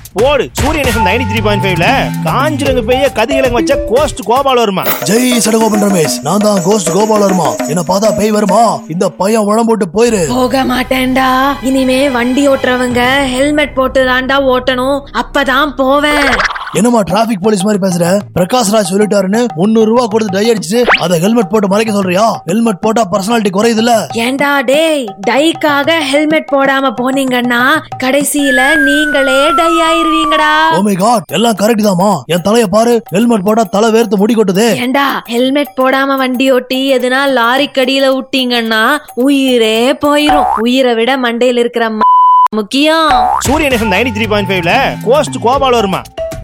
போடு சூரிய நேசம் நைன்டி த்ரீ பாயிண்ட் ஃபைவ்ல காஞ்சிரங்க பெய்ய கதிகிழங்கு வச்ச கோஸ்ட் கோபால் வருமா ஜெய் சடகோபன் ரமேஷ் நான் தான் கோஸ்ட் கோபால் வருமா என்ன பார்த்தா பேய் வருமா இந்த பையன் உடம்பு போட்டு போயிரு போக மாட்டேன்டா இனிமே வண்டி ஓட்டுறவங்க ஹெல்மெட் போட்டு தான்டா ஓட்டணும் அப்பதான் போவேன் என்னமா டிராபிக் போலீஸ் மாதிரி பேசுற பிரகாஷ் ராஜ் சொல்லிட்டாருன்னு முந்நூறு ரூபாய் கொடுத்து டை அடிச்சுட்டு அதை ஹெல்மெட் போட்டு மறைக்க சொல்றியா ஹெல்மெட் போட்டா பர்சனாலிட்டி குறையுது இல்ல ஏண்டா டேய் டைக்காக ஹெல்மெட் போடாம போனீங்கன்னா கடைசியில நீங்களே டை ஆயிருவீங்கடா ஓ மை காட் எல்லாம் கரெக்ட் தாமா என் தலைய பாரு ஹெல்மெட் போட்டா தலை வேர்த்து முடி கொட்டுதே ஏண்டா ஹெல்மெட் போடாம வண்டி ஓட்டி எதுனா லாரி கடியில விட்டீங்கன்னா உயிரே போயிரும் உயிரை விட மண்டையில இருக்கிற ம- முக்கியம் சூரிய நேசம் நைன்டி த்ரீ பாயிண்ட் ஃபைவ்ல கோஸ்ட் கோபால் வருமா